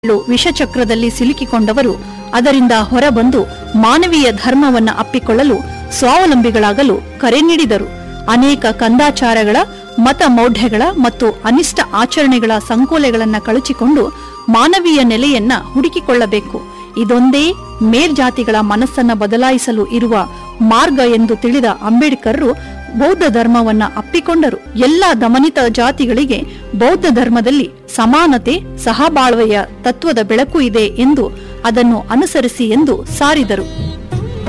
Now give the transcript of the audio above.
ಳು ವಿಷಚಕ್ರದಲ್ಲಿ ಸಿಲುಕಿಕೊಂಡವರು ಅದರಿಂದ ಹೊರಬಂದು ಮಾನವೀಯ ಧರ್ಮವನ್ನ ಅಪ್ಪಿಕೊಳ್ಳಲು ಸ್ವಾವಲಂಬಿಗಳಾಗಲು ಕರೆ ನೀಡಿದರು ಅನೇಕ ಕಂದಾಚಾರಗಳ ಮತ ಮೌಢ್ಯಗಳ ಮತ್ತು ಅನಿಷ್ಟ ಆಚರಣೆಗಳ ಸಂಕೋಲೆಗಳನ್ನ ಕಳಚಿಕೊಂಡು ಮಾನವೀಯ ನೆಲೆಯನ್ನ ಹುಡುಕಿಕೊಳ್ಳಬೇಕು ಇದೊಂದೇ ಮೇಲ್ಜಾತಿಗಳ ಮನಸ್ಸನ್ನ ಬದಲಾಯಿಸಲು ಇರುವ ಮಾರ್ಗ ಎಂದು ತಿಳಿದ ಅಂಬೇಡ್ಕರ್ರು ಬೌದ್ಧ ಧರ್ಮವನ್ನ ಅಪ್ಪಿಕೊಂಡರು ಎಲ್ಲ ದಮನಿತ ಜಾತಿಗಳಿಗೆ ಬೌದ್ಧ ಧರ್ಮದಲ್ಲಿ ಸಮಾನತೆ ಸಹಬಾಳ್ವೆಯ ತತ್ವದ ಬೆಳಕು ಇದೆ ಎಂದು ಅದನ್ನು ಅನುಸರಿಸಿ ಎಂದು ಸಾರಿದರು